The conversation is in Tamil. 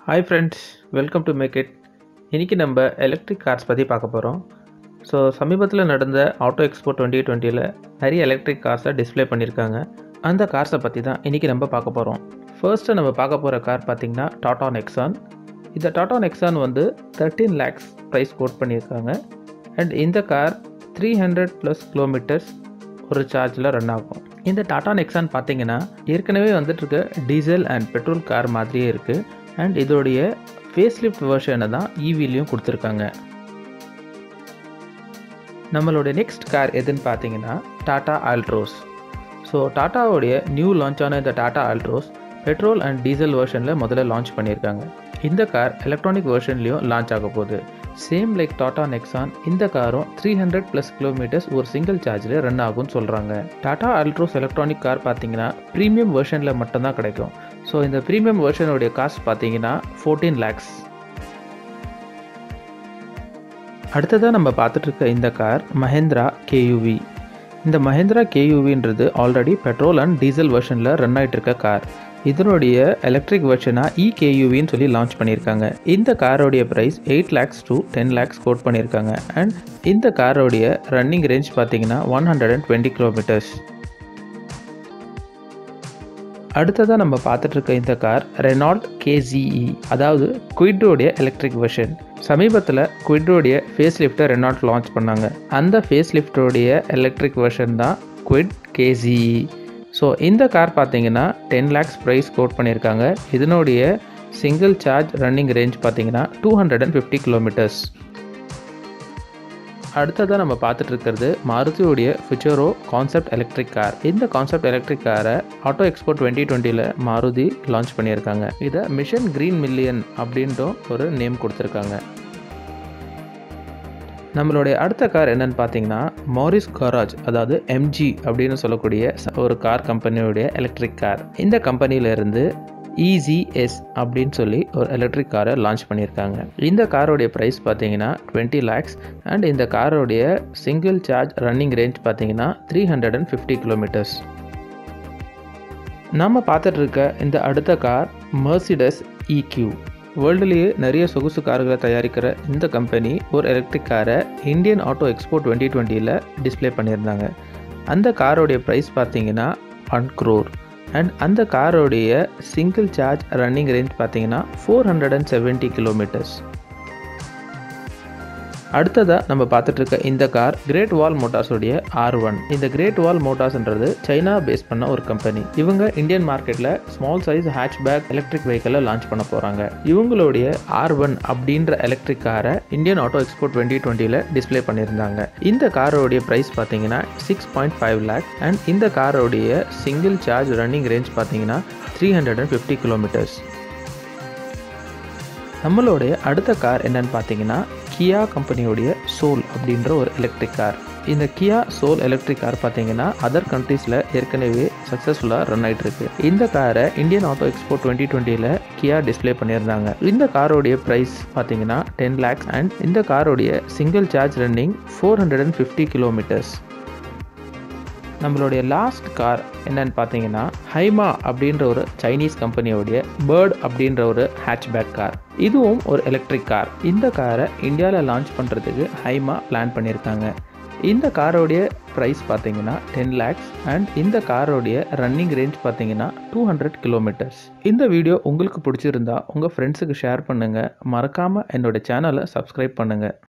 hi friends welcome to make it இன்றைக்கி நம்ம எலக்ட்ரிக் கார்ஸ் பற்றி பார்க்க போகிறோம் ஸோ சமீபத்தில் நடந்த ஆட்டோ எக்ஸ்போ டுவெண்ட்டி டுவெண்ட்டியில் நிறைய எலக்ட்ரிக் கார்ஸை டிஸ்ப்ளே பண்ணியிருக்காங்க அந்த கார்ஸை பற்றி தான் இன்றைக்கி நம்ம பார்க்க போகிறோம் ஃபர்ஸ்ட்டு நம்ம பார்க்க போகிற கார் பார்த்திங்கன்னா டாடா நெக்ஸான் இந்த டாடா நெக்ஸான் வந்து தேர்ட்டீன் லேக்ஸ் ப்ரைஸ் கோட் பண்ணியிருக்காங்க அண்ட் இந்த car three hundred plus kilometres ஒரு சார்ஜில் ரன் ஆகும் இந்த டாடா நெக்ஸான் பார்த்தீங்கன்னா ஏற்கனவே வந்துட்டு இருக்க டீசல் அண்ட் பெட்ரோல் கார் மாதிரியே இருக்குது அண்ட் இதோடைய ஃபேஸ் லிஃப்ட் வெர்ஷனை தான் ஈவிலையும் கொடுத்துருக்காங்க நம்மளோட நெக்ஸ்ட் கார் எதுன்னு பார்த்தீங்கன்னா டாடா ஆல்ட்ரோஸ் ஸோ டாட்டாவோடைய நியூ லான்ச் ஆன இந்த Tata Altroz petrol and diesel வெர்ஷனில் முதல்ல லான்ச் பண்ணியிருக்காங்க இந்த கார் எலக்ட்ரானிக் வெர்ஷன்லேயும் லான்ச் ஆக போகுது சேம் லைக் டாடா நெக்ஸான் இந்த காரும் த்ரீ ஹண்ட்ரட் ப்ளஸ் கிலோமீட்டர்ஸ் ஒரு சிங்கிள் சார்ஜில் ரன் ஆகும்னு சொல்கிறாங்க டாடா அல்ட்ரோஸ் எலக்ட்ரானிக் கார் பார்த்தீங்கன்னா ப்ரீமியம் வெர்ஷனில் மட்டும்தான் கிடைக்கும் ஸோ இந்த ப்ரீமியம் வெர்ஷனுடைய காஸ்ட் பார்த்தீங்கன்னா ஃபோர்டீன் லேக்ஸ் அடுத்ததாக நம்ம பார்த்துட்டு இருக்க இந்த கார் மஹேந்திரா கேயூவி இந்த மஹேந்திரா கேயூவின்றது ஆல்ரெடி பெட்ரோல் அண்ட் டீசல் வெர்ஷனில் ரன் ஆகிட்டு இருக்க கார் இதனுடைய எலக்ட்ரிக் வெர்ஷனாக இகேயூவின்னு சொல்லி லான்ச் பண்ணியிருக்காங்க இந்த காரோடைய price eight lakhs to ten lakhs quote பண்ணியிருக்காங்க அண்ட் இந்த காரோடைய ரன்னிங் ரேஞ்ச் பார்த்தீங்கன்னா one hundred and twenty kilometres அடுத்ததாக நம்ம பார்த்துட்டு இருக்க இந்த கார் ரெனால்ட் கேசிஇ அதாவது குயிட்டோடைய எலக்ட்ரிக் வெர்ஷன் சமீபத்தில் குயிட்டோடைய ஃபேஸ் லிஃப்ட்டை ரெனால்ட் லான்ச் பண்ணாங்க அந்த ஃபேஸ் லிஃப்டோடைய எலக்ட்ரிக் வெர்ஷன் தான் குயிட் கேசிஇ ஸோ இந்த கார் பார்த்தீங்கன்னா டென் லேக்ஸ் ப்ரைஸ் கோட் பண்ணியிருக்காங்க இதனுடைய சிங்கிள் சார்ஜ் ரன்னிங் ரேஞ்ச் பார்த்தீங்கன்னா two hundred and fifty kilometres அடுத்ததாக நம்ம பார்த்துட்டு இருக்கிறது மாருதியோடைய ஃபியூச்சரோ கான்செப்ட் எலக்ட்ரிக் கார் இந்த கான்செப்ட் எலக்ட்ரிக் காரை ஆட்டோ எக்ஸ்போ டுவெண்ட்டி டுவெண்ட்டியில் மாருதி லான்ச் பண்ணியிருக்காங்க இதை மிஷன் க்ரீன் மில்லியன் அப்படின்ட்டும் ஒரு நேம் கொடுத்துருக்காங்க நம்மளுடைய அடுத்த கார் என்னன்னு பார்த்தீங்கன்னா மாரிஸ் காராஜ் அதாவது எம்ஜி அப்படின்னு சொல்லக்கூடிய ஒரு கார் கம்பெனியோடைய எலக்ட்ரிக் கார் இந்த கம்பெனியிலேருந்து இசிஎஸ் அப்படின்னு சொல்லி ஒரு எலக்ட்ரிக் காரை லான்ச் பண்ணியிருக்காங்க இந்த காரோடைய ப்ரைஸ் பார்த்தீங்கன்னா டுவெண்ட்டி லேக்ஸ் அண்ட் இந்த காரோடைய சிங்கிள் சார்ஜ் ரன்னிங் ரேஞ்ச் பார்த்தீங்கன்னா three hundred and fifty kilometres நம்ம பார்த்துட்டு இருக்க இந்த அடுத்த கார் மர்சிடஸ் இக்யூ வேர்ல்டுலேயே நிறைய சொகுசு கார்களை தயாரிக்கிற இந்த கம்பெனி ஒரு எலக்ட்ரிக் காரை இந்தியன் ஆட்டோ எக்ஸ்போ டுவெண்ட்டி டுவெண்ட்டியில் டிஸ்பிளே பண்ணியிருந்தாங்க அந்த காரோடைய ப்ரைஸ் பார்த்தீங்கன்னா ஒன் க்ரோர் அண்ட் அந்த காரோடைய சிங்கிள் சார்ஜ் ரன்னிங் ரேஞ்ச் பார்த்தீங்கன்னா four hundred and seventy kilometres அடுத்ததாக நம்ம பார்த்துட்டு இருக்க இந்த கார் கிரேட் வால் மோட்டார்ஸோடைய ஆர் ஒன் இந்த கிரேட் வால் மோட்டார்ஸ்ன்றது சைனா பேஸ் பண்ண ஒரு கம்பெனி இவங்க இந்தியன் மார்க்கெட்டில் ஸ்மால் சைஸ் ஹேட்ச்பேக் எலக்ட்ரிக் வெஹிக்கிளை லான்ச் பண்ண போகிறாங்க இவங்களுடைய ஆர் ஒன் அப்படின்ற எலக்ட்ரிக் காரை இந்தியன் ஆட்டோ எக்ஸ்போ டுவெண்ட்டி டுவெண்ட்டியில் டிஸ்பிளே பண்ணியிருந்தாங்க இந்த காரோடைய ப்ரைஸ் பார்த்தீங்கன்னா six point five lakh and இந்த காரோடைய சிங்கிள் சார்ஜ் ரன்னிங் ரேஞ்ச் பார்த்தீங்கன்னா three hundred and fifty kilometres நம்மளுடைய அடுத்த கார் என்னன்னு பார்த்தீங்கன்னா கியா கம்பெனியோடைய சோல் அப்படின்ற ஒரு எலக்ட்ரிக் கார் இந்த கியா சோல் எலக்ட்ரிக் கார் பார்த்தீங்கன்னா அதர் கண்ட்ரீஸில் ஏற்கனவே சக்ஸஸ்ஃபுல்லாக ரன் ஆகிட்டு இருக்கு இந்த காரை இந்தியன் ஆட்டோ எக்ஸ்போ டுவெண்ட்டி டுவெண்ட்டியில் கியா டிஸ்பிளே பண்ணியிருந்தாங்க இந்த காரோடைய ப்ரைஸ் பார்த்தீங்கன்னா டென் லேக்ஸ் அண்ட் இந்த காரோடைய single charge running four hundred and fifty kilometres நம்மளுடைய லாஸ்ட் கார் என்னன்னு பார்த்தீங்கன்னா ஹைமா அப்படின்ற ஒரு சைனீஸ் கம்பெனியோடைய பேர்ட் அப்படின்ற ஒரு ஹேட்ச்பேக் கார் இதுவும் ஒரு எலக்ட்ரிக் கார் இந்த காரை இந்தியாவில் லான்ச் பண்ணுறதுக்கு ஹைமா பிளான் பண்ணியிருக்காங்க இந்த காரோடைய ப்ரைஸ் பார்த்தீங்கன்னா டென் லேக்ஸ் அண்ட் இந்த காரோடைய ரன்னிங் ரேஞ்ச் பார்த்தீங்கன்னா டூ ஹண்ட்ரட் கிலோமீட்டர்ஸ் இந்த வீடியோ உங்களுக்கு பிடிச்சிருந்தா உங்கள் ஃப்ரெண்ட்ஸுக்கு ஷேர் பண்ணுங்கள் மறக்காமல் என்னோட சேனலை சப்ஸ்கிரைப் பண்ணுங்கள்